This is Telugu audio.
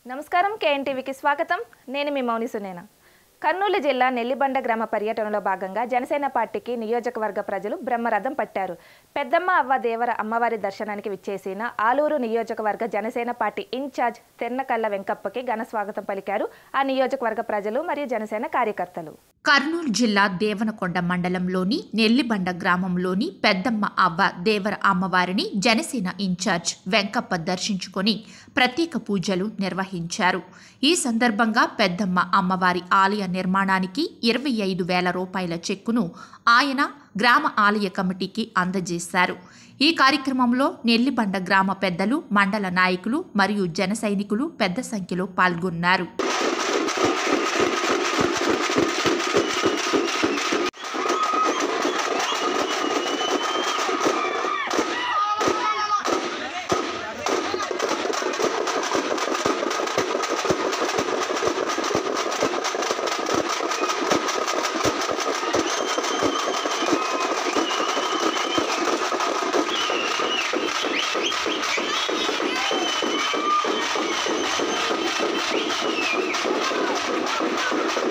నమస్కారం కేఎన్టీవీకి స్వాగతం నేను మీ మౌని సునేన కర్నూలు జిల్లా నెల్లిబండ గ్రామ పర్యటనలో భాగంగా జనసేన పార్టీకి నియోజకవర్గ ప్రజలు బ్రహ్మరథం పట్టారు పెద్దమ్మ అవ్వ దేవర అమ్మవారి దర్శనానికి విచ్చేసిన ఆలూరు నియోజకవర్గ జనసేన పార్టీ ఇన్ఛార్జ్ తెన్నకల్ల వెంకప్పకి ఘన స్వాగతం పలికారు ఆ నియోజకవర్గ ప్రజలు మరియు జనసేన కార్యకర్తలు కర్నూలు జిల్లా దేవనకొండ మండలంలోని నెల్లిబండ గ్రామంలోని పెద్దమ్మ అవ్వ దేవర అమ్మవారిని జనసేన ఇన్ఛార్జ్ వెంకప్ప దర్శించుకొని ప్రత్యేక పూజలు నిర్వహించారు ఈ సందర్భంగా పెద్దమ్మ అమ్మవారి ఆలయ నిర్మాణానికి ఇరవై ఐదు వేల రూపాయల చెక్కును ఆయన గ్రామ ఆలయ కమిటీకి అందజేశారు ఈ కార్యక్రమంలో నెల్లిబండ గ్రామ పెద్దలు మండల నాయకులు మరియు జన సైనికులు పెద్ద సంఖ్యలో పాల్గొన్నారు Thank